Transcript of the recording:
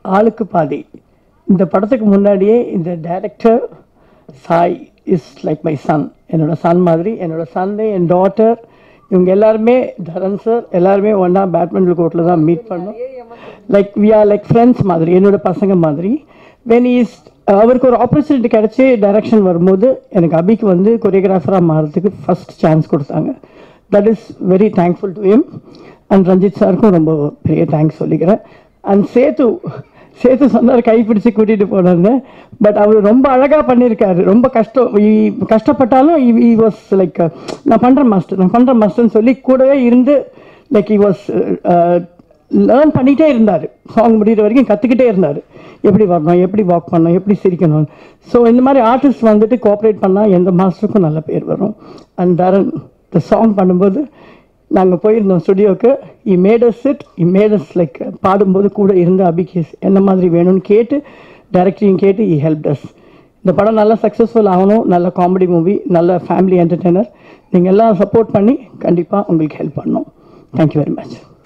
ஆளுக்கு பாதி இந்த படத்துக்கு முன்னாடியே இந்த director Sai is like my son என்னோட சன் மாதிரி என்னோட சன்னு என் டாட்டர் இவங்க எல்லாருமே தரன் சார் எல்லாருமே ஒன்றா பேட்மிண்டன் கோர்ட்டில் தான் மீட் பண்ணோம் like we are like friends மாதிரி என்னோட பசங்க மாதிரி வென் இஸ் அவருக்கு ஒரு ஆப்பர்ச்சுனிட்டி கிடச்சி டைரக்ஷன் வரும்போது எனக்கு அபிக்கு வந்து கொரியோகிராஃபராக மாறதுக்கு ஃபர்ஸ்ட் சான்ஸ் கொடுத்தாங்க that is very thankful to him and Ranjith சாருக்கும் ரொம்ப பெரிய தேங்க்ஸ் சொல்லிக்கிறேன் அண்ட் சேத்து சேத்து சொன்னார் கைப்பிடிச்சு கூட்டிகிட்டு போனார்னு பட் அவர் ரொம்ப அழகாக பண்ணியிருக்காரு ரொம்ப கஷ்டம் இ- கஷ்டப்பட்டாலும் இ வாஸ் லைக் நான் பண்ணுறேன் மாஸ்டர் நான் பண்ணுறேன் மாஸ்டர்னு சொல்லி கூடவே இருந்து லைக் இ வாஸ் லேர்ன் பண்ணிகிட்டே இருந்தார் சாங் முடிகிற வரைக்கும் கற்றுக்கிட்டே இருந்தார் எப்படி வரணும் எப்படி வாக் பண்ணணும் எப்படி சிரிக்கணும் ஸோ இந்த மாதிரி ஆர்டிஸ்ட் வந்துட்டு கோஆப்ரேட் பண்ணால் எந்த மாஸ்டருக்கும் நல்ல பேர் வரும் அண்ட் தரன் இந்த சாங் பண்ணும்போது நாங்கள் போயிருந்தோம் ஸ்டுடியோக்கு இ மேடஸ் இட் இ மேடஸ் லைக் பாடும்போது கூட இருந்து அபிகேஸ் என்ன மாதிரி வேணும்னு கேட்டு டைரக்டரையும் கேட்டு இ ஹெல்ப் டஸ் இந்த படம் நல்லா சக்ஸஸ்ஃபுல் ஆகணும் நல்ல காமெடி மூவி நல்ல ஃபேமிலி என்டர்டெய்னர் நீங்கள் எல்லாம் சப்போர்ட் பண்ணி கண்டிப்பாக உங்களுக்கு ஹெல்ப் பண்ணணும் தேங்க்யூ வெரி மச்